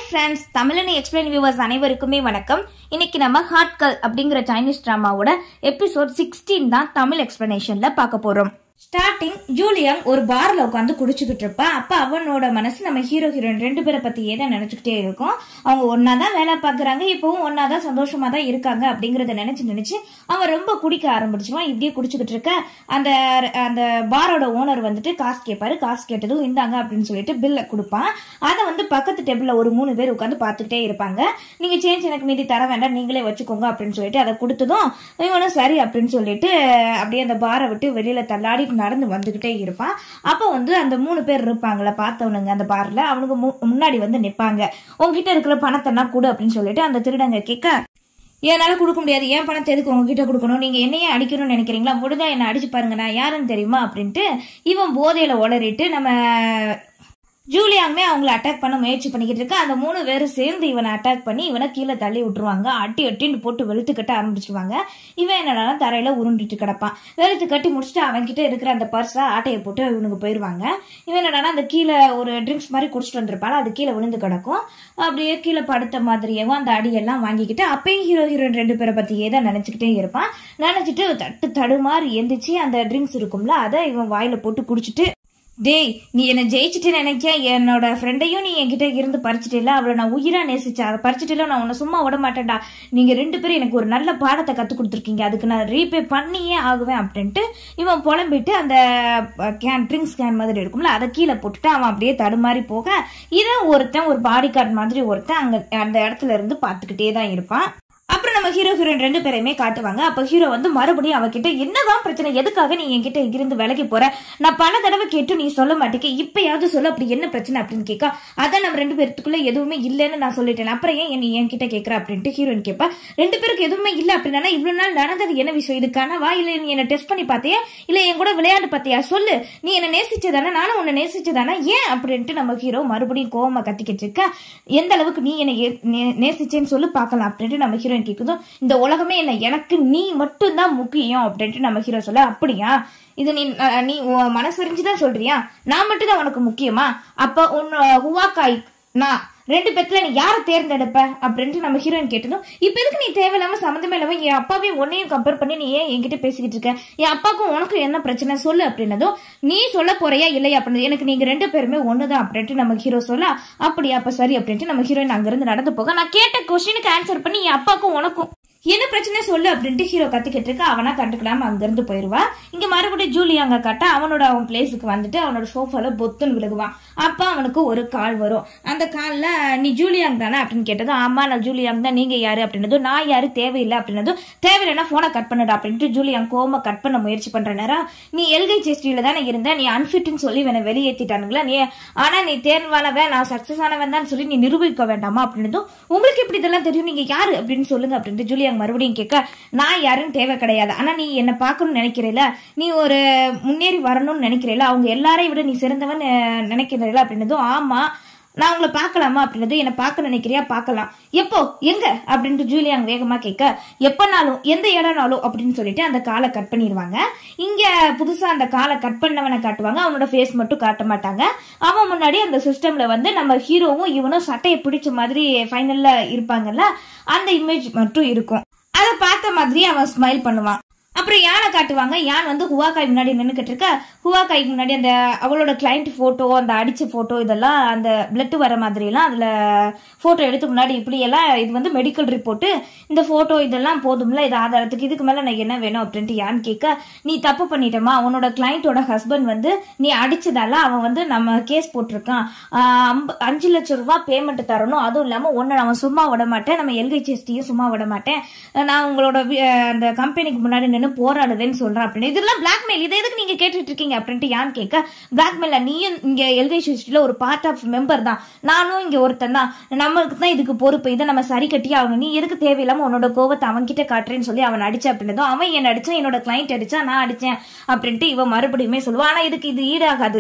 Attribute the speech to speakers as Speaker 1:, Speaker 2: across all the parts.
Speaker 1: friends தமிழனி explain viewers அனைவருக்குமே வணக்கம் இன்னைக்கு நம்ம ஹாட்கல் அப்படிங்கிற சைனீஸ் டிராமாவோட எபிசோட் சிக்ஸ்டீன் தான் தமிழ் எக்ஸ்பிளனேஷன்ல பார்க்க போறோம் ஸ்டார்டிங் ஜூலியன் ஒரு பார்ல உட்காந்து குடிச்சுக்கிட்டு இருப்பா அப்ப அவனோட மனசு நம்ம ஹீரோ ஹீரோயின் ரெண்டு பேரை பத்தியே தான் நினைச்சுக்கிட்டே இருக்கும் அவங்க ஒன்னா தான் வேலை பாக்குறாங்க இப்பவும் ஒன்னா தான் சந்தோஷமா தான் இருக்காங்க அப்படிங்கறத நினைச்சு நினைச்சு அவன் ரொம்ப குடிக்க ஆரம்பிச்சிருவான் இப்படியே குடிச்சுக்கிட்டு இருக்க அந்த அந்த பாரோட ஓனர் வந்துட்டு காசு கேட்பாரு காசு கேட்டதும் இந்தாங்க அப்படின்னு சொல்லிட்டு பில்ல கொடுப்பான் அதை வந்து பக்கத்து டேபிள்ல ஒரு மூணு பேர் உட்காந்து பார்த்துக்கிட்டே இருப்பாங்க நீங்க சேஞ்ச் எனக்கு மீதி தர வேண்டாம் நீங்களே வச்சுக்கோங்க அப்படின்னு சொல்லிட்டு அதை கொடுத்ததும் இவனும் சரி அப்படின்னு சொல்லிட்டு அப்படியே அந்த பாரை விட்டு வெளியில தள்ளாடி நடந்து வந்துகிட்டே இருப்பான் அப்போ வந்து அந்த மூணு பேர் இருப்பாங்களே பார்த்தவனுங்க அந்த பார்ல அவனுக்கு மு- முன்னாடி வந்து நிப்பாங்க உங்ககிட்ட இருக்கிற பணத்தெல்லாம் கொடு அப்படின்னு சொல்லிட்டு அந்த திருடங்க கேட்க என்னால கொடுக்க முடியாது ஏன் பணத்தை எதுக்கு உங்ககிட்ட கொடுக்கணும் நீங்க என்னையே அடிக்கணும்னு நினைக்கிறீங்களா முடிஞ்சா என்ன அடிச்சு பாருங்க நான் யாருன்னு தெரியுமா அப்படின்ட்டு இவன் போதையில உளறிட்டு நம்ம ஜூலியாங்குமே அவங்கள அட்டாக் பண்ண முயற்சி பண்ணிக்கிட்டு இருக்க அந்த மூணு பேரும் சேர்ந்து இவனை அட்டாக் பண்ணி இவனை கீழே தள்ளி விட்டுருவாங்க அட்டி அட்டின்னு போட்டு வெளுத்து கட்ட ஆரம்பிச்சிருவாங்க இவன் என்னடா தரையில உருண்டிட்டு கிடப்பான் வெளுத்து கட்டி முடிச்சுட்டு அவன்கிட்ட இருக்கிற அந்த பர்ஸை ஆட்டையை போட்டு இவனுக்கு போயிருவாங்க இவன் என்னடா அந்த கீழே ஒரு ட்ரிங்க்ஸ் மாதிரி குடிச்சிட்டு வந்திருப்பாள் அது கீழே விழுந்து கிடக்கும் அப்படியே கீழே படுத்த மாதிரியேவும் அந்த அடியெல்லாம் வாங்கிக்கிட்டு அப்பயும் ஹீரோ ஹீரோயின் ரெண்டு பேரை பத்தியே தான் நினைச்சுக்கிட்டே இருப்பான் நினைச்சிட்டு தட்டு தடுமாறி எந்திரிச்சு அந்த ட்ரிங்க்ஸ் இருக்கும்ல அதை இவன் வாயில போட்டு குடிச்சிட்டு டேய் நீ என்ன ஜெயிச்சுட்டு நினைக்க என்னோட ஃப்ரெண்டையும் நீ என்கிட்ட இருந்து பறிச்சிட்டில அவளை நான் உயிரா நேசிச்சேன் அதை பறிச்சிட்டில நான் உன்னை சும்மா விட மாட்டேன்டா நீங்க ரெண்டு பேரும் எனக்கு ஒரு நல்ல பாடத்தை கத்து கொடுத்துருக்கீங்க அதுக்கு நான் ரீபே பண்ணியே ஆகுவேன் அப்படின்ட்டு இவன் புலம்பிட்டு அந்த கேன் ட்ரிங்க்ஸ் கேன் மாதிரி இருக்கும்ல அதை கீழே போட்டுட்டு அவன் அப்படியே தடுமாறி போக இதை ஒருத்தன் ஒரு பாடி கார்டு மாதிரி ஒருத்தன் அங்க அந்த இடத்துல இருந்து பார்த்துக்கிட்டே தான் இருப்பான் அப்புறம் நம்ம ஹீரோ ஹீரோயின் ரெண்டு பேரையுமே காட்டுவாங்க அப்ப ஹீரோ வந்து மறுபடியும் அவகிட்ட என்னதான் பிரச்சனை எதுக்காக நீ என்கிட்ட இருந்து விலகி போற நான் பல தடவை கேட்டு நீ சொல்ல மாட்டேங்க இப்பயாவது சொல்ல அப்படி என்ன பிரச்சனை அப்படின்னு கேட்கா அதான் நம்ம ரெண்டு பேருக்குள்ள எதுவுமே இல்லைன்னு நான் சொல்லிட்டேன் அப்புறம் ஏன் நீ என்கிட்ட கேட்கற அப்படின்ட்டு ஹீரோயின் கேட்பா ரெண்டு பேருக்கு எதுவுமே இல்ல அப்படின்னா இவ்வளவு நாள் நடந்தது என்ன விஷயம் இது கனவா இல்ல நீ என்ன டெஸ்ட் பண்ணி பார்த்தியா இல்ல என் கூட விளையாண்டு பார்த்தியா சொல்லு நீ என்ன நேசிச்சதானே நானும் உன்னை நேசிச்சதானே ஏன் அப்படின்ட்டு நம்ம ஹீரோ மறுபடியும் கோவமா கத்திக்கிட்டு இருக்க எந்த அளவுக்கு நீ என்ன ஏ- நே- நேசிச்சேன்னு சொல்லு பார்க்கலாம் அப்படின்ட்டு நம்ம ஹீரோயின் கேட்குதும் இந்த உலகமே என்ன எனக்கு நீ மட்டும்தான் முக்கியம் அப்படின்ட்டு நம்ம ஹீரோ சொல்ல அப்படியா இது நீ அஹ், நீ உன் மனசறிஞ்சுதான் சொல்றியா நான் மட்டும் தான் உனக்கு முக்கியமா அப்ப உன் ஹுவாக்காய் நான் ரெண்டு பேத்துல நீ யாரை தேர்ந்தெடுப்ப அப்படின்ட்டு நம்ம ஹீரோயின் கேட்டதும் இப்ப எதுக்கு நீ தேவையில்லாம சம்மந்தமே இல்லாம என் அப்பாவையும் உன்னையும் கம்பேர் பண்ணி நீ ஏன் என்கிட்ட பேசிக்கிட்டு இருக்க என் அப்பாக்கும் உனக்கும் என்ன பிரச்சனை சொல்லு அப்படின்னதும் நீ சொல்ல போறியா இல்லையா அப்படின்னு எனக்கு நீங்க ரெண்டு பேருமே ஒண்ணுதான் அப்படின்ட்டு நம்ம ஹீரோ சொல்ல அப்படியா அப்ப சரி அப்படின்ட்டு நம்ம ஹீரோயின் அங்கிருந்து நடந்து போக நான் கேட்ட கொஸ்டினுக்கு ஆன்சர் பண்ணி என் அப்பாக்கும் உனக்கும் என்ன பிரச்சனை சொல்லு அப்படின்ட்டு ஹீரோ கத்திக்கிட்டு இருக்க அவனா கண்டுக்கலாம அங்கிருந்து போயிருவா இங்க மறுபடியும் ஜூலி அங்க கட்ட அவனோட அவன் பிளேஸுக்கு வந்துட்டு அவனோட சோஃபால பொத்துன்னு விழுகுவான் அப்ப அவனுக்கு ஒரு கால் வரும் அந்த கால்ல நீ ஜூலியாங் தானே அப்படின்னு கேட்டதும் ஆமா நான் ஜூலியாங் தான் நீங்க யாரு அப்படின்னதும் நான் யாரு தேவையில்லை அப்படின்னதும் தேவையில்லைன்னா போனை கட் பண்ணுடா அப்படின்ட்டு ஜூலியாங் கோவமா கட் பண்ண முயற்சி பண்ற நேரம் நீ எல்கை செஸ்டியில தானே இருந்த நீ அன்ஃபிட்னு சொல்லி இவனை வெளியேற்றிட்டானுங்களா நீ ஆனா நீ தேர்வானவன் நான் சக்சஸ் ஆனவன் தான் சொல்லி நீ நிரூபிக்க வேண்டாமா அப்படின்னதும் உங்களுக்கு எப்படி இதெல்லாம் தெரியும் நீங்க யாரு அப்படின்னு சொல்லுங்க அப்படின்ட்டு ஜூலியாங் மறுபடியும் கேட்க நான் யாருன்னு தேவை கிடையாது ஆனா நீ என்ன பார்க்கணும்னு நினைக்கிறீல நீ ஒரு முன்னேறி வரணும்னு நினைக்கிறீல அவங்க எல்லாரையும் விட நீ சிறந்தவன் அஹ், நினைக்கிறீல அப்படின்னதும் ஆமா நான் உங்களை பார்க்கலாமா அப்படின்னது என்ன பார்க்க நினைக்கிறியா பார்க்கலாம் எப்போ எங்க அப்படின்ட்டு ஜூலியாங் வேகமா கேட்க எப்பனாலும் எந்த இடம்னாலும் அப்படின்னு சொல்லிட்டு அந்த காலை கட் பண்ணிடுவாங்க இங்க புதுசா அந்த காலை கட் பண்ணவனை காட்டுவாங்க அவனோட ஃபேஸ் மட்டும் காட்ட மாட்டாங்க அவன் முன்னாடி அந்த சிஸ்டம்ல வந்து நம்ம ஹீரோவும் இவனும் சட்டையை பிடிச்ச மாதிரி ஃபைனல்ல இருப்பாங்கல்ல அந்த இமேஜ் மட்டும் இருக்கும் அதை பார்த்த மாதிரி அவன் ஸ்மைல் பண்ணுவான் அப்புறம் யானை காட்டுவாங்க யான் வந்து ஹுவாக்காய் முன்னாடி நின்னுக்கிட்டு இருக்க ஹுவாக்காய்க்கு முன்னாடி அந்த அவளோட கிளைண்ட் போட்டோ அந்த அடிச்ச போட்டோ இதெல்லாம் அந்த பிளட் வர மாதிரி எல்லாம் அதுல போட்டோ எடுத்து முன்னாடி இப்படி எல்லாம் இது வந்து மெடிக்கல் ரிப்போர்ட் இந்த போட்டோ இதெல்லாம் போதும்ல இது ஆதாரத்துக்கு இதுக்கு மேல நான் என்ன வேணும் அப்படின்ட்டு யான் கேட்க நீ தப்பு பண்ணிட்டமா அவனோட கிளைண்டோட ஹஸ்பண்ட் வந்து நீ அடிச்சதால அவன் வந்து நம்ம கேஸ் போட்டிருக்கான் ஆஹ் அம்ப- அஞ்சு லட்சம் ரூபாய் பேமெண்ட் தரணும் அதுவும் இல்லாம ஒன்னு அவன் சும்மா விட மாட்டேன் நம்ம எல்கை செஸ்டியும் சும்மா விட மாட்டேன் நான் உங்களோட வி- அஹ் அந்த கம்பெனிக்கு முன்னாடி நின்று போராடுவேன்னு சொல்றேன் அப்படின்னு இதெல்லாம் பிளாக்மெயில் இதை எதுக்கு நீங்க கேட்டுட்டு இருக்கீங்க அப்படின்ட்டு யான் கேட்க பிளாக்மெயில நீயும் இங்க எல்கை செஸ்டில ஒரு பார்ட் ஆஃப் மெம்பர் தான் நானும் இங்க ஒருத்தன் தான் நம்மளுக்கு தான் இதுக்கு பொறுப்பு இதை நம்ம சரி கட்டி ஆகணும் நீ எதுக்கு தேவையில்லாம உன்னோட கோவத்தை அவன்கிட்ட காட்டுறேன்னு சொல்லி அவன் அடிச்ச அப்படின்னதும் அவன் என்ன அடிச்சான் என்னோட கிளைண்ட் அடிச்சா நான் அடிச்சேன் அப்படின்ட்டு இவன் மறுபடியுமே சொல்லுவான் ஆனா இதுக்கு இது ஈடாகாது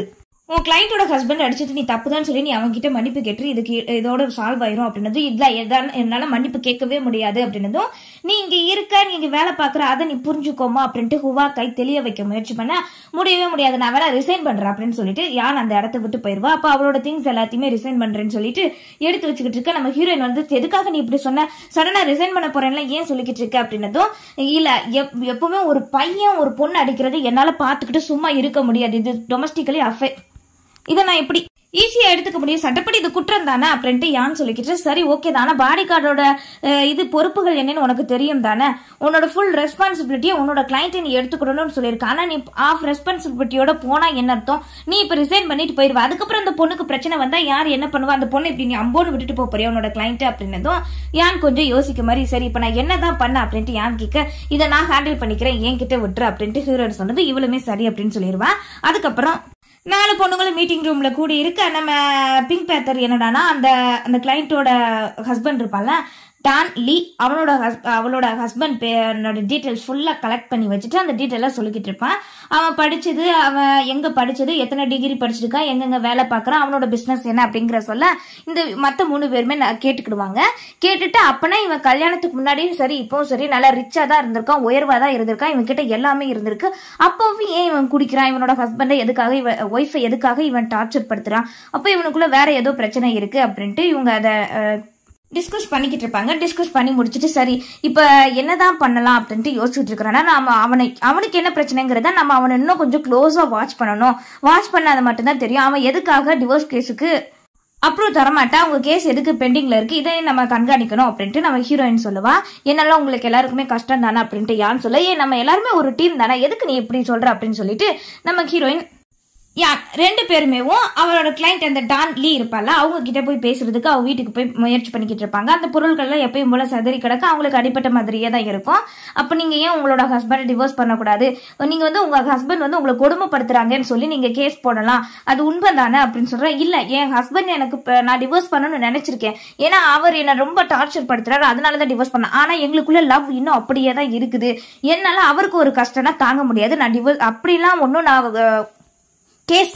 Speaker 1: உன் கிளைண்டோட ஹஸ்பண்ட் அடிச்சது நீ தப்புதான் சொல்லி நீ அவங்க கிட்ட மன்னிப்பு கேட்டு இதுக்கு இதோட சால்வ் ஆயிரும் அப்படின்னதும் இல்ல எதான என்னால மன்னிப்பு கேட்கவே முடியாது அப்படின்னதும் நீ இங்க இருக்க நீ இங்க வேலை பாக்குற அதை நீ புரிஞ்சுக்கோமா அப்படின்ட்டு ஹுவா கை தெளிய வைக்க முயற்சி பண்ண முடியவே முடியாது நான் வேணா ரிசைன் பண்றேன் அப்படின்னு சொல்லிட்டு யான் அந்த இடத்த விட்டு போயிருவா அப்ப அவளோட திங்ஸ் எல்லாத்தையுமே ரிசைன் பண்றேன்னு சொல்லிட்டு எடுத்து வச்சுக்கிட்டு இருக்க நம்ம ஹீரோயின் வந்து எதுக்காக நீ இப்படி சொன்ன சடனா ரிசைன் பண்ண போறேன்ல ஏன் சொல்லிக்கிட்டு இருக்க அப்படின்னதும் இல்ல எப்- எப்பவுமே ஒரு பையன் ஒரு பொண்ணு அடிக்கிறது என்னால பாத்துக்கிட்டு சும்மா இருக்க முடியாது இது டொமஸ்டிக்கலி அஃபே இதை நான் எப்படி ஈஸியா எடுத்துக்க முடியும் சட்டப்படி இது குற்றம் தானே அப்படின்ட்டு யான் சொல்லிக்கிட்டு சரி ஓகே தானே பாடி கார்டோட இது பொறுப்புகள் என்னன்னு உனக்கு தெரியும் தானே உன்னோட ஃபுல் ரெஸ்பான்சிபிலிட்டியை உன்னோட கிளைண்ட்டை நீ எடுத்துக்கணும்னு சொல்லியிருக்க ஆனா நீ ஆஃப் ரெஸ்பான்சிபிலிட்டியோட போனா என்ன அர்த்தம் நீ இப்ப ரிசைன் பண்ணிட்டு போயிருவா அதுக்கப்புறம் அந்த பொண்ணுக்கு பிரச்சனை வந்தா யார் என்ன பண்ணுவா அந்த பொண்ணு இப்படி நீ அம்போன்னு விட்டுட்டு போப் போறியா உன்னோட கிளைண்ட் அப்படின்னதும் யான் கொஞ்சம் யோசிக்க மாதிரி சரி இப்ப நான் என்னதான் பண்ண அப்படின்ட்டு யான் கேட்க இதை நான் ஹேண்டில் பண்ணிக்கிறேன் என்கிட்ட விட்டுரு அப்படின்ட்டு ஹீரோயின் சொன்னது இவளுமே சரி அப்படின்னு சொல்லிடுவா அதுக்கப்புறம் நாலு பொண்ணுங்களும் மீட்டிங் ரூம்ல கூடி இருக்க நம்ம பிங்க் பேத்தர் என்னடானா அந்த அந்த கிளைண்ட்டோட ஹஸ்பண்ட் இருப்பான்ல டான் லீ அவனோட hus- அவளோட ஹஸ்பண்ட் டீட்டெயில்ஸ் ஃபுல்லா கலெக்ட் பண்ணி வச்சுட்டு அந்த டீட்டெயிலாக சொல்லிக்கிட்டு இருப்பான் அவன் படிச்சது அவன் எங்க படிச்சது எத்தனை டிகிரி படிச்சிருக்கான் எங்கெங்க வேலை பார்க்கறான் அவனோட பிசினஸ் என்ன அப்படிங்கிற சொல்ல இந்த மத்த மூணு பேருமே நான் கேட்டுக்கிடுவாங்க கேட்டுட்டு அப்பனா இவன் கல்யாணத்துக்கு முன்னாடி சரி இப்போவும் சரி நல்லா ரிச்சா தான் இருந்திருக்கான் உயர்வா தான் இருந்திருக்கான் இவன் கிட்ட எல்லாமே இருந்திருக்கு அப்பவும் ஏன் இவன் குடிக்கிறான் இவனோட ஹஸ்பண்டை எதுக்காக இவன் ஒய்ஃபை எதுக்காக இவன் டார்ச்சர் படுத்துறான் அப்போ இவனுக்குள்ள வேற ஏதோ பிரச்சனை இருக்கு அப்படின்ட்டு இவங்க அதை டிஸ்கஸ் பண்ணிக்கிட்டு இருப்பாங்க டிஸ்கஸ் பண்ணி முடிச்சுட்டு சரி இப்போ என்னதான் பண்ணலாம் அப்படின்ட்டு யோசிச்சுட்டு இருக்கிறானா நாம அவனை அவனுக்கு என்ன பிரச்சனைங்கிறத நம்ம அவனை இன்னும் கொஞ்சம் க்ளோஸா வாட்ச் பண்ணணும் வாட்ச் பண்ணாத மட்டும்தான் தெரியும் அவன் எதுக்காக டிவோர்ஸ் கேஸுக்கு அப்ரூவ் தரமாட்டா உங்க கேஸ் எதுக்கு பெண்டிங்ல இருக்கு இதை நம்ம கண்காணிக்கணும் அப்படின்ட்டு நம்ம ஹீரோயின் சொல்லுவா என்னால உங்களுக்கு எல்லாருக்குமே கஷ்டம் தானே அப்படின்ட்டு யான்னு சொல்ல ஏன் நம்ம எல்லாருமே ஒரு டீம் தானே எதுக்கு நீ இப்படி சொல்ற அப்படின்னு சொல்லிட்டு நம்ம ஹீரோயின் யா ரெண்டு பேருமேவும் அவரோட கிளைண்ட் அந்த டான் லீ இருப்பால அவங்க கிட்ட போய் பேசுறதுக்கு அவங்க வீட்டுக்கு போய் முயற்சி பண்ணிக்கிட்டு இருப்பாங்க அந்த பொருட்கள்லாம் எப்பயும் போல சதறி கிடக்க அவங்களுக்கு அடிப்பட்ட மாதிரியே தான் இருக்கும் அப்ப நீங்க ஏன் உங்களோட ஹஸ்பண்டை டிவோர்ஸ் பண்ணக்கூடாது நீங்க வந்து உங்க ஹஸ்பண்ட் வந்து உங்களை கொடுமைப்படுத்துறாங்கன்னு சொல்லி நீங்க கேஸ் போடலாம் அது உண்மை தானே அப்படின்னு சொல்றேன் இல்ல என் ஹஸ்பண்ட் எனக்கு இப்ப நான் டிவோர்ஸ் பண்ணணும்னு நினைச்சிருக்கேன் ஏன்னா அவர் என்ன ரொம்ப டார்ச்சர் படுத்துறாரு அதனால தான் டிவோர்ஸ் பண்ணேன் ஆனா எங்களுக்குள்ள லவ் இன்னும் அப்படியே தான் இருக்குது என்னால அவருக்கு ஒரு கஷ்டம்னா தாங்க முடியாது நான் டிவோர்ஸ் அப்படிலாம் ஒன்றும் நான் அஹ், கேஸ்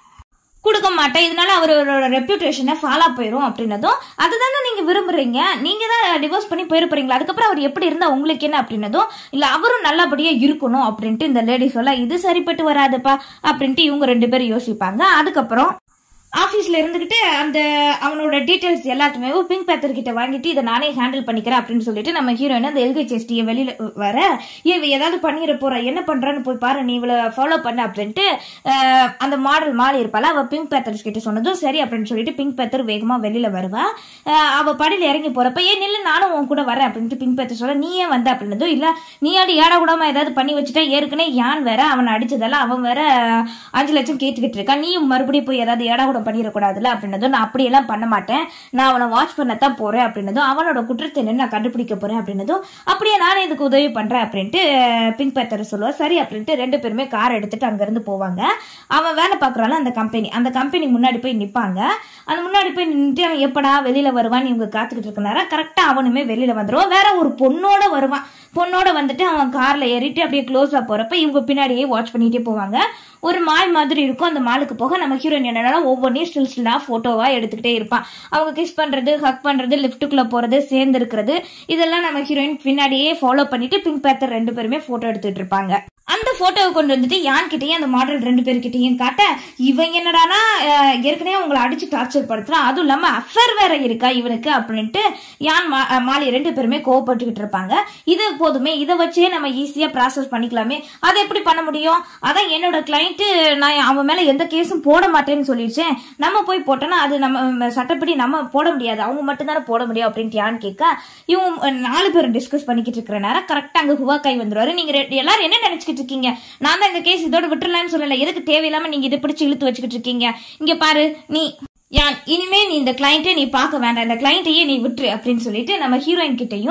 Speaker 1: கொடுக்க மாட்டேன் இதனால அவரோட ரெப்யூட்டேஷனை ஃபாலோ போயிடும் அப்படின்னதும் அதுதானே நீங்க விரும்புறீங்க நீங்க தான் டிவோர்ஸ் பண்ணி போயிருப்பீங்களா அதுக்கப்புறம் அவர் எப்படி இருந்தா உங்களுக்கு என்ன அப்படின்னதும் இல்ல அவரும் நல்லபடியா இருக்கணும் அப்படின்ட்டு இந்த லேடி சொல்ல இது சரிப்பட்டு வராதுப்பா அப்படின்ட்டு இவங்க ரெண்டு பேரும் யோசிப்பாங்க அதுக்கப்புறம் ஆஃபீஸ்ல இருந்துகிட்டு அந்த அவனோட டீடைல்ஸ் எல்லாத்தையுமே பிங்க் பேத்தர் கிட்ட வாங்கிட்டு இதை நானே ஹேண்டில் பண்ணிக்கிறேன் அப்படின்னு சொல்லிட்டு நம்ம ஹீரோயின் அந்த எல்கேஜிஎஸ்டியை வெளியில வர "ஏய், இவ ஏதாவது பண்ணிட போறா என்ன பண்றான்னு போய் பாரு நீ இவளை ஃபாலோ பண்ண அப்படின்ட்டு அஹ், அந்த மாடல் மாறி இருப்பாள அவ பிங்க் பேத்தர் கிட்ட சொன்னதும் சரி அப்படின்னு சொல்லிட்டு பிங்க் பேத்தர் வேகமா வெளியில வருவா அஹ், அவ படியில இறங்கி போறப்ப ஏன் நில்லு நானும் உன் கூட வரேன் அப்படின்ட்டு பிங்க் பேத்தர் சொல்ல நீ ஏன் வந்த அப்படின்னதும் இல்ல நீ ஆடி ஏடா கூடாம ஏதாவது பண்ணி வச்சுட்டா ஏற்கனவே யான் வேற அவனை அடிச்சதால அவன் வேற அஞ்சு லட்சம் கேட்டுக்கிட்டு இருக்கான் நீயும் மறுபடியும் போய் ஏதாவது ஏடா கூட பண்ணிடக்கூடாதுல அப்படின்னதும் நான் அப்படியெல்லாம் பண்ண மாட்டேன் நான் அவனை வாட்ச் பண்ணத்தான் போறேன் அப்படின்னதும் அவனோட குற்றத்தை என்னன்னு நான் கண்டுபிடிக்க போறேன் அப்படின்னதும் அப்படியே நானே இதுக்கு உதவி பண்றேன் அப்படின்ட்டு பிங்க் பேத்தர் சொல்லுவா சரி அப்படின்ட்டு ரெண்டு பேருமே கார் எடுத்துட்டு அங்க இருந்து போவாங்க அவன் வேலை பார்க்கறால அந்த கம்பெனி அந்த கம்பெனி முன்னாடி போய் நிப்பாங்க அந்த முன்னாடி போய் நின்னுட்டு அவன் எப்படா வெளியில வருவான்னு இவங்க காத்துக்கிட்டு இருக்கனால கரெக்டா அவனுமே வெளியில வந்துருவான் வேற ஒரு பொண்ணோட வருவான் பொண்ணோட வந்துட்டு அவன் கார்ல ஏறிட்டு அப்படியே க்ளோஸா போறப்ப இவங்க பின்னாடியே வாட்ச் பண்ணிட்டே போவாங்க ஒரு மால் மாதிரி இருக்கும் அந்த மாலுக்கு போக நம்ம ஹீரோயின் என்னன்னா ஒவ்வொன்றையும் ஸ்டில் ஸ்டில்லா போட்டோவா எடுத்துக்கிட்டே இருப்பான் அவங்க கிஸ் பண்றது ஹக் பண்றது லிஃப்ட்டுக்குள்ள போறது சேர்ந்து இருக்கிறது இதெல்லாம் நம்ம ஹீரோயின் பின்னாடியே ஃபாலோ பண்ணிட்டு பிங்க் பேத்தர் ரெண்டு பேருமே போட்டோ எடுத்துட்டு இருப்பாங்க அந்த போட்டோவை கொண்டு வந்துட்டு யான் கிட்டயும் அந்த மாடல் ரெண்டு பேர்கிட்டயும் காட்ட இவன் என்னடானா அஹ், ஏற்கனவே உங்களை அடிச்சு டார்ச்சர் படுத்துறான் அதுவும் இல்லாம அஃபர் வேற இருக்கா இவனுக்கு அப்படின்ட்டு யான் மா- அஹ், மாலி ரெண்டு பேருமே கோவப்பட்டுக்கிட்டு இருப்பாங்க இது போதுமே இதை வச்சே நம்ம ஈஸியா ப்ராசஸ் பண்ணிக்கலாமே அதை எப்படி பண்ண முடியும் அதான் என்னோட கிளைண்ட் நான் அவன் மேல எந்த கேஸும் போட மாட்டேன்னு சொல்லிடுச்சேன் நம்ம போய் போட்டோம்னா அது நம்ம ம், சட்டப்படி நம்ம போட முடியாது அவங்க மட்டும் தானே போட முடியும் அப்படின்ட்டு யான்னு கேட்க இவங்க அஹ், நாலு பேரும் டிஸ்கஸ் பண்ணிக்கிட்டு இருக்கிற நேரம் கரெக்டா அங்க ஹுவா கை வந்துருவாரு நீங்க ரெ- எல்லாரும் என்ன நினைச்சுக்கிட்டு இருக்கீங்க நான் தான் இந்த கேஸ் இதோட விட்டுறலாம்னு சொல்லல எதுக்கு தேவையில்லாம நீங்க இதை பிடிச்சு இழுத்து வச்சுக்கிட்டு இருக்கீங்க இங்க பாரு நீ யான் இனிமே நீ இந்த கிளைண்ட்டை நீ பார்க்க வேண்டாம் இந்த கிளைண்ட்டையே நீ விட்டுரு அப்படின்னு சொல்லிட்டு நம்ம ஹீரோயின் கிட்டயும்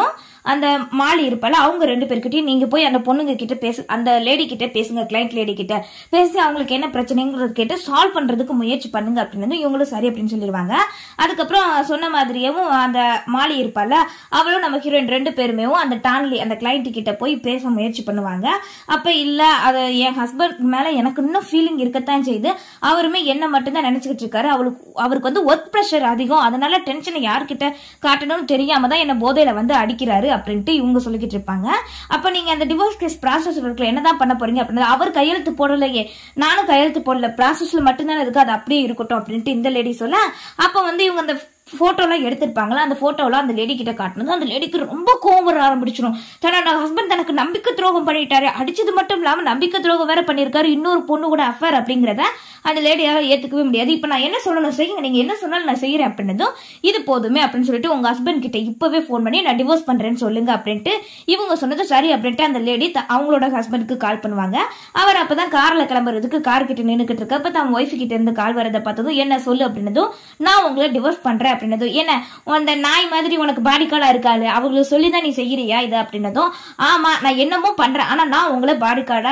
Speaker 1: அந்த மாலி இருப்பால அவங்க ரெண்டு பேர்கிட்டயும் நீங்க போய் அந்த பொண்ணுங்க கிட்ட பேசு அந்த லேடி கிட்ட பேசுங்க கிளைண்ட் லேடி கிட்ட பேசி அவங்களுக்கு என்ன பிரச்சனைங்கிறது கேட்டு சால்வ் பண்றதுக்கு முயற்சி பண்ணுங்க அப்படின்னு இவங்களும் சரி அப்படின்னு சொல்லிடுவாங்க அதுக்கப்புறம் சொன்ன மாதிரியேவும் அந்த மாலி இருப்பால அவளும் நம்ம ஹீரோயின் ரெண்டு பேருமே அந்த டான்லி அந்த கிளைண்ட் கிட்ட போய் பேச முயற்சி பண்ணுவாங்க அப்ப இல்ல அது என் ஹஸ்பண்ட் மேல எனக்கு இன்னும் ஃபீலிங் இருக்கத்தான் செய்யுது அவருமே என்ன மட்டும்தான் நினைச்சுக்கிட்டு இருக்காரு அவளுக்கு அவருக்கு வந்து ஒர்க் ப்ரெஷர் அதிகம் அதனால டென்ஷனை யார்கிட்ட காட்டணும்னு தெரியாம தான் என்ன போதையில வந்து அடிக்கிறாரு அப்படின்ட்டு இவங்க சொல்லிக்கிட்டு இருப்பாங்க அப்ப நீங்க அந்த டிவோர்ஸ் கேஸ் ப்ராசஸ் இருக்குல்ல என்னதான் பண்ண போறீங்க அப்படின்னு அவர் கையெழுத்து போடலையே நானும் கையெழுத்து போடல ப்ராசஸ்ல மட்டும்தானே இருக்கு அது அப்படியே இருக்கட்டும் அப்படின்ட்டு இந்த லேடி சொல்ல அப்ப வந்து இவங்க அந்த போட்டோலாம் எடுத்திருப்பாங்களா அந்த போட்டோலாம் அந்த லேடி கிட்ட காட்டினது அந்த லேடிக்கு ரொம்ப கோவம் வர ஆரம்பிச்சிடும் தன்னோட ஹஸ்பண்ட் தனக்கு நம்பிக்கை துரோகம் பண்ணிட்டாரு அடிச்சது மட்டும் இல்லாம நம்பிக்கை துரோகம் வேற பண்ணியிருக்காரு இன்னொரு பொண்ணு கூட அஃபேர் அப்படிங்கிறத அந்த லேடியால ஏத்துக்கவே முடியாது இப்ப நான் என்ன சொல்லணும் செய்யுங்க நீங்க என்ன சொன்னாலும் நான் செய்யறேன் அப்படின்னதும் இது போதுமே அப்படின்னு சொல்லிட்டு உங்க ஹஸ்பண்ட் கிட்ட இப்பவே ஃபோன் பண்ணி நான் டிவோர்ஸ் பண்றேன்னு சொல்லுங்க அப்படின்ட்டு இவங்க சொன்னது சரி அப்படின்ட்டு அந்த லேடி அவங்களோட ஹஸ்பண்டுக்கு கால் பண்ணுவாங்க அவர் அப்பதான் கார்ல கிளம்புறதுக்கு கார் கிட்ட நின்னுக்கிட்டு இருக்க அப்ப தான் ஒய்ஃப் கிட்ட இருந்து கால் வரதை பார்த்ததும் என்ன சொல்லு அப்படின்னதும் நான் உங்களை டிவோர்ஸ் பண்றேன் அப்படின்னதும் என்ன அந்த நாய் மாதிரி உனக்கு பாடி கார்டா இருக்காது அவங்களுக்கு சொல்லிதான் நீ செய்யறியா இது அப்படின்னதும் ஆமா நான் என்னமோ பண்றேன் ஆனா நான் உங்களை பாடி கார்டா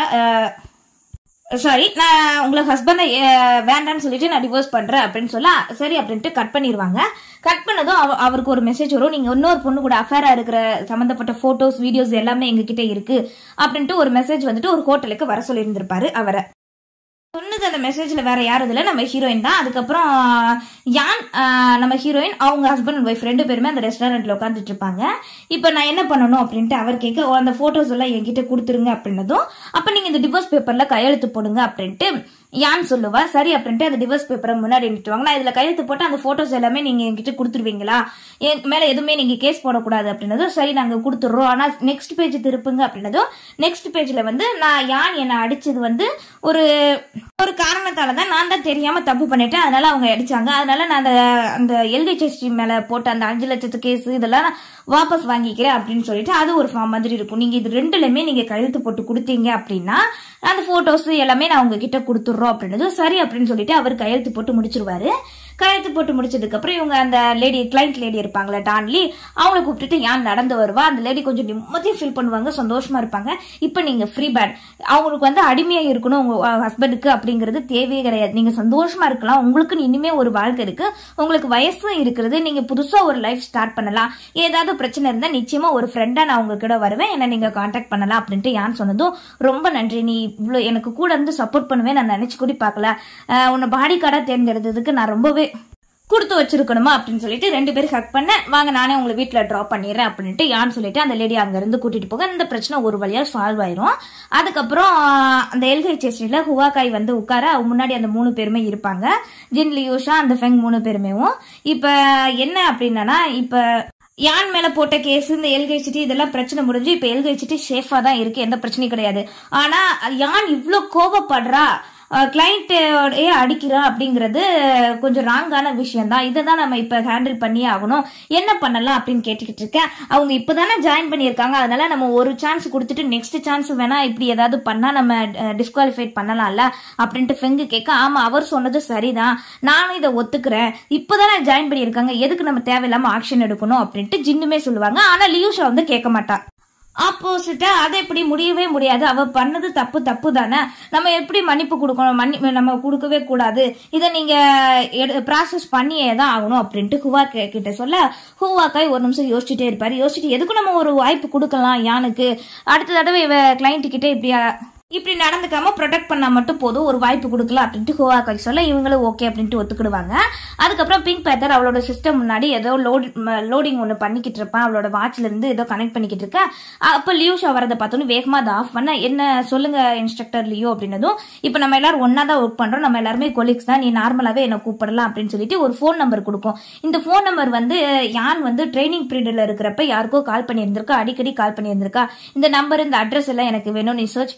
Speaker 1: சாரி நான் உங்களை ஹஸ்பண்டை வேண்டாம்னு சொல்லிட்டு நான் டிவோர்ஸ் பண்றேன் அப்படின்னு சொல்ல சரி அப்படின்ட்டு கட் பண்ணிடுவாங்க கட் பண்ணதும் அவ- அவருக்கு ஒரு மெசேஜ் வரும் நீங்க இன்னொரு பொண்ணு கூட அஃபேரா இருக்கிற சம்பந்தப்பட்ட போட்டோஸ் வீடியோஸ் எல்லாமே எங்ககிட்ட இருக்கு அப்படின்ட்டு ஒரு மெசேஜ் வந்துட்டு ஒரு ஹோட்டலுக்கு வர சொல்லியிருந்திருப்பாரு அவரை சொன்னது அந்த மெசேஜ்ல வேற யாரும் இல்ல நம்ம ஹீரோயின் தான் அதுக்கப்புறம் யான் ஆஹ், நம்ம ஹீரோயின் அவங்க ஹஸ்பண்ட் அண்ட் ஒய்ஃப் ரெண்டு பேருமே அந்த ரெஸ்டாரண்ட்ல உட்காந்துட்டு இருப்பாங்க இப்போ நான் என்ன பண்ணணும் அப்படின்ட்டு அவர் கேட்க "ஓ, அந்த போட்டோஸ் எல்லாம் என்கிட்ட கொடுத்துருங்க அப்படின்னதும் அப்ப நீங்க இந்த டிவோர்ஸ் பேப்பர்ல கையெழுத்து போடுங்க அப்படின்ட்டு யான் சொல்லுவா சரி அப்படின்ட்டு அந்த டிவோர்ஸ் பேப்பரை முன்னாடி நிட்டுவாங்க நான் இதுல கையெழுத்து போட்டு அந்த போட்டோஸ் எல்லாமே நீங்க என்கிட்ட கொடுத்துருவீங்களா என் மேல எதுவுமே நீங்க கேஸ் போடக்கூடாது அப்படின்னதும் சரி நாங்க கொடுத்துடுறோம் ஆனா நெக்ஸ்ட் பேஜ் திருப்புங்க அப்படின்னதும் நெக்ஸ்ட் பேஜ்ல வந்து நான் யான் என்னை அடிச்சது வந்து ஒரு ஒரு காரணத்தால தான் நான் தான் தெரியாம தப்பு பண்ணிட்டேன் அதனால அவங்க அடிச்சாங்க அதனால நான் அந்த அந்த எல்ஹெச்எஸ்டி மேல போட்ட அந்த அஞ்சு லட்சத்து கேஸ் இதெல்லாம் நான் வாபஸ் வாங்கிக்கிறேன் அப்படின்னு சொல்லிட்டு அது ஒரு ஃபார்ம் மாதிரி இருக்கும் நீங்க இது ரெண்டுலயுமே நீங்க கையெழுத்து போட்டு கொடுத்தீங்க அப்படின்னா அந்த போட்டோஸ் எல்லாமே நான் உங்ககிட்ட கொடுத்துட்றோம் அப்படின்னது சரி அப்படின்னு சொல்லிட்டு அவர் கையெழுத்து போட்டு முடிச்சிருவாரு கையெழுத்து போட்டு முடிச்சதுக்கு அப்புறம் இவங்க அந்த லேடி கிளைண்ட் லேடி இருப்பாங்களே டான்லி அவங்கள கூப்பிட்டுட்டு யான் நடந்து வருவா அந்த லேடி கொஞ்சம் நிம்மதியா ஃபீல் பண்ணுவாங்க சந்தோஷமா இருப்பாங்க இப்போ நீங்க ஃப்ரீ பேட் அவங்களுக்கு வந்து அடிமையா இருக்கணும் உங்க ஹஸ்பண்டுக்கு அப்படிங்கிறது தேவையே கிடையாது நீங்க சந்தோஷமா இருக்கலாம் உங்களுக்கு இனிமே ஒரு வாழ்க்கை இருக்கு உங்களுக்கு வயசும் இருக்கிறது நீங்க புதுசா ஒரு லைஃப் ஸ்டார்ட் பண்ணலாம் ஏதாவது பிரச்சனை இருந்தா நிச்சயமா ஒரு ஃப்ரெண்டா நான் உங்க கூட வருவேன் என்ன நீங்க காண்டாக்ட் பண்ணலாம் அப்படின்ட்டு யான் சொன்னதும் ரொம்ப நன்றி நீ இவ்வளவு எனக்கு கூட இருந்து சப்போர்ட் பண்ணுவேன் நான் நினைச்சு கூட பார்க்கல அஹ் உன்னை பாடி கார்டா தேர்ந்தெடுத்ததுக்கு நான் ரொம்பவே கொடுத்து வச்சிருக்கணுமா அப்படின்னு சொல்லிட்டு ரெண்டு பேரும் ஹக் பண்ண வாங்க நானே உங்களை வீட்ல ட்ராப் பண்ணிடுறேன் அப்படின்ட்டு யான்னு சொல்லிட்டு அந்த லேடி அங்க இருந்து கூட்டிட்டு போக இந்த பிரச்சனை ஒரு வழியா சால்வ் ஆயிரும் அதுக்கப்புறம் ஆஹ், அந்த எல்ஹெச்எஸ்டில ஹுவாக்காய் வந்து உட்கார அவங்க முன்னாடி அந்த மூணு பேருமே இருப்பாங்க ஜின் லியூஷா அந்த ஃபெங் மூணு பேருமேவும் இப்ப என்ன அப்படின்னா இப்ப யான் மேல போட்ட கேஸ் இந்த எல்கைச்சிட்டி இதெல்லாம் பிரச்சனை முடிஞ்சு இப்ப எல்கைச்சிட்டி சேஃபா தான் இருக்கு எந்த பிரச்சனையும் கிடையாது ஆனா யான் இவ்ளோ கோவப்படுறா கிளைண்ட்டோடய அடிக்கிறா அப்படிங்கிறது கொஞ்சம் ராங்கான விஷயம் தான் இதை தான் நம்ம இப்ப ஹேண்டில் பண்ணியே ஆகணும் என்ன பண்ணலாம் அப்படின்னு கேட்டுக்கிட்டு இருக்கேன் அவங்க இப்பதானே ஜாயின் பண்ணியிருக்காங்க அதனால நம்ம ஒரு சான்ஸ் கொடுத்துட்டு நெக்ஸ்ட் சான்ஸ் வேணா இப்படி ஏதாவது பண்ணா நம்ம டிஸ்குவாலிஃபைட் பண்ணலாம்ல அப்படின்ட்டு ஃபெங்கு கேட்க ஆமா அவர் சொன்னது சரிதான் நானும் இதை ஒத்துக்கிறேன் இப்பதானே ஜாயின் பண்ணியிருக்காங்க எதுக்கு நம்ம தேவையில்லாம ஆக்ஷன் எடுக்கணும் அப்படின்ட்டு ஜின்னுமே சொல்லுவாங்க ஆனா லியூஷா வந்து கேட்க மாட்டா ஆப்போசிட்டா அதை எப்படி முடியவே முடியாது அவ பண்ணது தப்பு தப்பு தானே நம்ம எப்படி மன்னிப்பு கொடுக்கணும் மன்னி நம்ம கொடுக்கவே கூடாது இதை நீங்க ப்ராசஸ் பண்ணியே தான் ஆகணும் அப்படின்ட்டு ஹுவா கே- கிட்ட சொல்ல ஹுவாக்காய் ஒரு நிமிஷம் யோசிச்சுட்டே இருப்பாரு யோசிச்சுட்டு எதுக்கு நம்ம ஒரு வாய்ப்பு கொடுக்கலாம் யானுக்கு அடுத்த தடவை இவ கிளைண்ட் கிட்ட இப்படி இப்படி நடந்துக்காம ப்ரொடெக்ட் பண்ணா மட்டும் போதும் ஒரு வாய்ப்பு கொடுக்கலாம் அப்படின்ட்டு ஹுவாக்காய் சொல்ல இவங்களும் ஓகே அப்படின்ட்டு ஒத்துக்கிடுவாங்க அதுக்கப்புறம் பிங்க் பேத்தர் அவளோட சிஸ்டம் முன்னாடி ஏதோ லோட் லோடிங் ஒன்று பண்ணிக்கிட்டு இருப்பான் அவளோட வாட்ச்ல இருந்து ஏதோ கனெக்ட் பண்ணிக்கிட்டு இருக்கா அப்ப லியூஷா வரதை பார்த்தோன்னு வேகமா அதை ஆஃப் பண்ண என்ன சொல்லுங்க இன்ஸ்ட்ரக்டர் லியோ அப்படின்னதும் இப்போ நம்ம எல்லாரும் ஒன்னா தான் ஒர்க் பண்றோம் நம்ம எல்லாருமே கொலீக்ஸ் தான் நீ நார்மலாவே என்ன கூப்பிடலாம் அப்படின்னு சொல்லிட்டு ஒரு ஃபோன் நம்பர் கொடுக்கும் இந்த ஃபோன் நம்பர் வந்து யான் வந்து ட்ரைனிங் பீரியட்ல இருக்கிறப்ப யாருக்கோ கால் பண்ணியிருந்திருக்கா அடிக்கடி கால் பண்ணியிருந்திருக்கா இந்த நம்பர் இந்த அட்ரஸ் எல்லாம் எனக்கு வேணும் நீ சர்ச் பண்ணி சொல்லு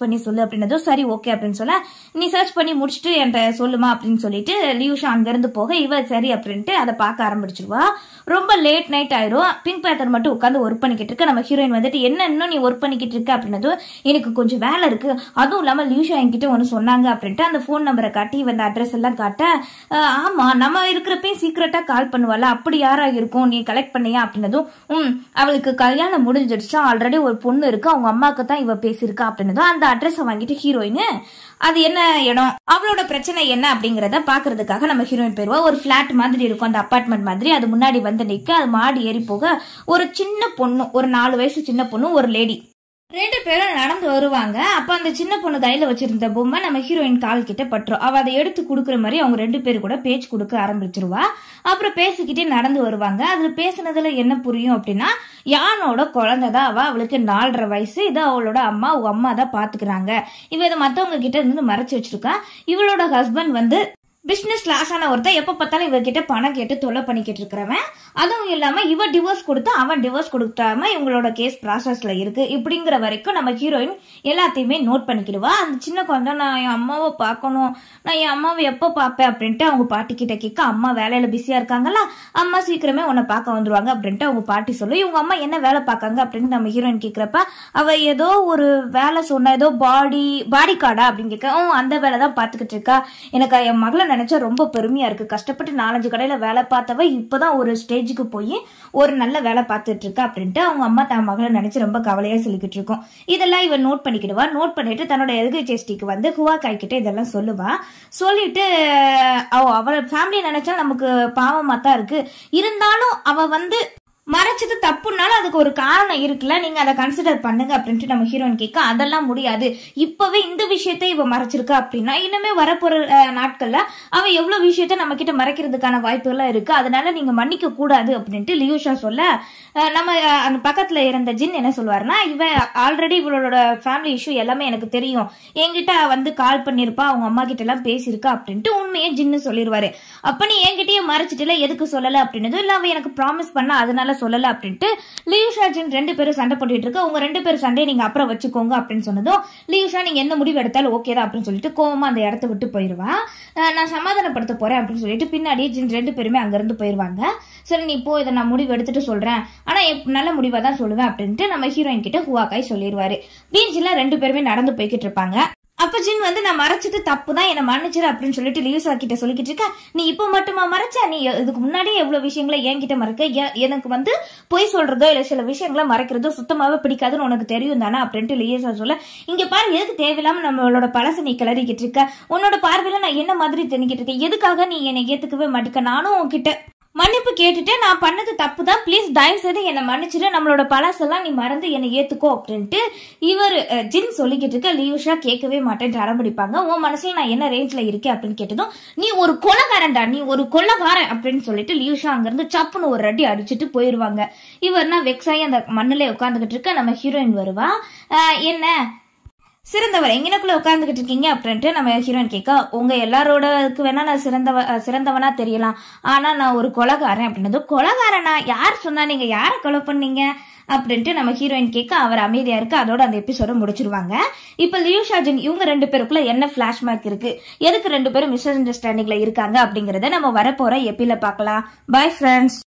Speaker 1: அப்படின்னதும் சரி ஓகே அப்படின்னு சொல்ல நீ சர்ச் பண்ணி முடிச்சுட்டு என்கிட்ட சொல்லுமா அப்படின்னு சொல்லிட்டு லியூஷா அங்கிருந்து போக இவ சரி அப்படின்ட்டு அதை பார்க்க ஆரம்பிச்சிருவா ரொம்ப லேட் நைட் ஆயிரும் பிங்க் பேத்தர் மட்டும் உட்காந்து ஒர்க் பண்ணிக்கிட்டு இருக்க நம்ம ஹீரோயின் வந்துட்டு என்ன இன்னும் நீ ஒர்க் பண்ணிக்கிட்டு இருக்க அப்படின்னதும் எனக்கு கொஞ்சம் வேலை இருக்கு அதுவும் இல்லாம லியூஷா என்கிட்ட ஒன்று சொன்னாங்க அப்படின்ட்டு அந்த ஃபோன் நம்பரை காட்டி இவன் அந்த அட்ரஸ் எல்லாம் காட்ட "அஹ், ஆமா நம்ம இருக்கிறப்பையும் சீக்கிரட்டா கால் பண்ணுவாள் அப்படி யாரா இருக்கும் நீ கலெக்ட் பண்ணியா அப்படின்னதும் ம் அவளுக்கு கல்யாணம் முடிஞ்சிடுச்சா ஆல்ரெடி ஒரு பொண்ணு இருக்கு அவங்க அம்மாவுக்கு தான் இவ பேசியிருக்கா அப்படின்னதும் அந்த அட்ரஸை வாங்கிட்டு ஹீரோயின் அது என்ன இடம் அவளோட பிரச்சனை என்ன அப்படிங்கறத பாக்குறதுக்காக நம்ம ஹீரோயின் போயிருவா ஒரு பிளாட் மாதிரி இருக்கும் அந்த அபார்ட்மெண்ட் மாதிரி அது முன்னாடி வந்து நிக்க அது மாடி ஏறி போக ஒரு சின்ன பொண்ணு ஒரு நாலு வயசு சின்ன பொண்ணு ஒரு லேடி ரெண்டு பேரும் நடந்து வருவாங்க அப்ப அந்த சின்ன பொண்ணு கையில வச்சிருந்த பொம்மை நம்ம ஹீரோயின் கால் கிட்ட பட்டுரும் அவ அதை எடுத்து கொடுக்குற மாதிரி அவங்க ரெண்டு பேரும் கூட பேச்சு கொடுக்க ஆரம்பிச்சிருவா அப்புறம் பேசிக்கிட்டே நடந்து வருவாங்க அதுல பேசுனதுல என்ன புரியும் அப்படின்னா யானோட குழந்தை தான் அவ அவளுக்கு நாலரை வயசு இது அவளோட அம்மா அவங்க அம்மா தான் பாத்துக்கிறாங்க இவ இதை மத்தவங்க கிட்ட இருந்து மறைச்சு வச்சிருக்கா இவளோட ஹஸ்பண்ட் வந்து பிசினஸ் லாஸ் ஆன ஒருத்தன் எப்ப பார்த்தாலும் இவகிட்ட பணம் கேட்டு தொல்லை பண்ணிக்கிட்டு இருக்கிறவன் அதுவும் இல்லாம இவ டிவோர்ஸ் கொடுத்து அவன் டிவோர்ஸ் கொடுக்காம இவங்களோட கேஸ் ப்ராசஸ்ல இருக்கு இப்படிங்கிற வரைக்கும் நம்ம ஹீரோயின் எல்லாத்தையுமே நோட் பண்ணிக்கிடுவா அந்த சின்ன குழந்தை நான் என் அம்மாவை பார்க்கணும் நான் என் அம்மாவை எப்போ பார்ப்பேன் அப்படின்ட்டு அவங்க பாட்டி கிட்ட கேட்க அம்மா வேலையில பிஸியா இருக்காங்களா அம்மா சீக்கிரமே உன்னை பார்க்க வந்துருவாங்க அப்படின்ட்டு அவங்க பாட்டி சொல்லு இவங்க அம்மா என்ன வேலை பார்க்காங்க அப்படின்னு நம்ம ஹீரோயின் கேட்கிறப்ப அவ ஏதோ ஒரு வேலை சொன்ன ஏதோ பாடி பாடி கார்டா அப்படின்னு கேட்க "ஓ, அந்த வேலை தான் பார்த்துக்கிட்டு இருக்கா எனக்கு என் மகளை நினைச்சா ரொம்ப பெருமையா இருக்கு கஷ்டப்பட்டு நாலஞ்சு கடையில வேலை பார்த்தவ இப்பதான் ஒரு ஸ்டேஜுக்கு போய் ஒரு நல்ல வேலை பார்த்துட்டு இருக்கா அப்படின்ட்டு அவங்க அம்மா தன் மகளை நினைச்சு ரொம்ப கவலையா சொல்லிக்கிட்டு இருக்கோம் இதெல்லாம் இவன் நோட் பண்ணிக்கிடுவா நோட் பண்ணிட்டு தன்னோட எல்கேஜிஎஸ்டிக்கு வந்து ஹுவா காய் கிட்ட இதெல்லாம் சொல்லுவா சொல்லிட்டு அவ அவள ஃபேமிலி நினைச்சா நமக்கு பாவமா தான் இருக்கு இருந்தாலும் அவ வந்து மறைச்சது தப்புனாலும் அதுக்கு ஒரு காரணம் இருக்குல்ல நீங்க அதை கன்சிடர் பண்ணுங்க அப்படின்ட்டு நம்ம ஹீரோயின் கேட்க அதெல்லாம் முடியாது இப்பவே இந்த விஷயத்தை இவ மறைச்சிருக்கா அப்படின்னா இனிமே வரப்போற அஹ், நாட்கள்ல அவ எவ்வளவு விஷயத்த நம்ம கிட்ட மறைக்கிறதுக்கான வாய்ப்புகள்லாம் இருக்கு அதனால நீங்க மன்னிக்க கூடாது அப்படின்ட்டு லியூஷா சொல்ல அஹ், நம்ம அஹ், அந்த பக்கத்துல இருந்த ஜின் என்ன சொல்லுவாருன்னா இவ ஆல்ரெடி இவளோட ஃபேமிலி இஷ்யூ எல்லாமே எனக்கு தெரியும் என்கிட்ட வந்து கால் பண்ணிருப்பா அவங்க அம்மா கிட்ட எல்லாம் பேசியிருக்கா அப்படின்ட்டு உண்மையே ஜின்னு சொல்லிடுவாரு அப்ப நீ என்கிட்டயே மறைச்சிட்டுல எதுக்கு சொல்லல அப்படின்னதும் இல்ல அவ எனக்கு ப்ராமிஸ் பண்ண அதனால சொல்லல அப்படின்ட்டு லியூஷா ஜின் ரெண்டு பேரும் சண்டை போட்டுட்டு இருக்க உங்க ரெண்டு பேரும் சண்டையை நீங்க அப்புறம் வச்சுக்கோங்க அப்படின்னு சொன்னதும் லியூஷா நீங்க எந்த முடிவு எடுத்தாலும் ஓகே தான் அப்படின்னு சொல்லிட்டு கோவமா அந்த இடத்த விட்டு போயிருவா அஹ் நான் சமாதானப்படுத்த போறேன் அப்படின்னு சொல்லிட்டு பின்னாடியே ஜின் ரெண்டு பேருமே அங்கிருந்து போயிருவாங்க சரி நீ போ இதை நான் முடிவு எடுத்துட்டு சொல்றேன் ஆனா எப்- நல்ல முடிவா தான் சொல்லுவேன் அப்படின்ட்டு நம்ம ஹீரோயின் கிட்ட ஹுவாக்காய் சொல்லிடுவாரு பீச்சில் ரெண்டு பேருமே நடந்து போய்கிட்டு இருப்பாங்க அப்ப ஜின் வந்து நான் மறைச்சது தப்பு தான் என்ன மன்னிச்சிரு அப்படின்னு சொல்லிட்டு லியூசா கிட்ட சொல்லிக்கிட்டு இருக்க நீ இப்ப மட்டுமா மறைச்ச நீ இதுக்கு முன்னாடியே எவ்வளவு விஷயங்களை என்கிட்ட மறைக்க எ- எனக்கு வந்து பொய் சொல்றதோ இல்ல சில விஷயங்களை மறைக்கிறதோ சுத்தமாவே பிடிக்காதுன்னு உனக்கு தெரியும் தானே அப்படின்ட்டு லியூசா சொல்ல இங்க பாரு எதுக்கு தேவையில்லாம நம்மளோட பழச நீ கிளறிக்கிட்டு இருக்க உன்னோட பார்வையில நான் என்ன மாதிரி தெரிஞ்சுக்கிட்டு இருக்கேன் எதுக்காக நீ என்னை ஏத்துக்கவே மாட்டிக்க நானும் உன்கிட்ட மன்னிப்பு கேட்டுட்டு நான் பண்ணது தப்பு தான் ப்ளீஸ் தயவு செய்து என்னை மன்னிச்சிட்டு நம்மளோட பழசெல்லாம் நீ மறந்து என்னை ஏத்துக்கோ அப்படின்ட்டு இவர் அஹ், ஜின் சொல்லிக்கிட்டு இருக்க லியூஷா கேட்கவே மாட்டேன்ட்டு அடம்பிடிப்பாங்க உன் மனசுல நான் என்ன ரேஞ்ச்ல இருக்கேன் அப்படின்னு கேட்டதும் நீ ஒரு கொலகாரன்டா நீ ஒரு கொள்ளக்காரன் அப்படின்னு சொல்லிட்டு லியூஷா அங்கிருந்து சப்புன்னு ஒரு அடி அடிச்சுட்டு போயிருவாங்க இவர்னா வெக்ஸாயி அந்த மண்ணுல உட்காந்துக்கிட்டு இருக்க நம்ம ஹீரோயின் வருவா அஹ், என்ன சிறந்தவர் எங்கனக்குள்ள உட்கார்ந்துகிட்டு இருக்கீங்க அப்படின்ட்டு நம்ம ஹீரோயின் கேட்க உங்க எல்லாரோடக்கு வேணா நான் சிறந்தவ அஹ் சிறந்தவனா தெரியலாம் ஆனா நான் ஒரு கொலகாரன் அப்படின்னது கொலகாரனா யார் சொன்னா நீங்க யார கொலை பண்ணீங்க அப்படின்ட்டு நம்ம ஹீரோயின் கேட்க அவர் அமைதியா இருக்கு அதோட அந்த எபிசோட முடிச்சிருவாங்க இப்ப லியூ ஷாஜன் இவங்க ரெண்டு பேருக்குள்ள என்ன பிளாஷ்பேக் இருக்கு எதுக்கு ரெண்டு பேரும் மிஸ் அண்டர்ஸ்டாண்டிங்ல இருக்காங்க அப்படிங்கறத நம்ம வரப்போற எப்பில பார்க்கலாம் பை ஃப்ரெண்ட்ஸ்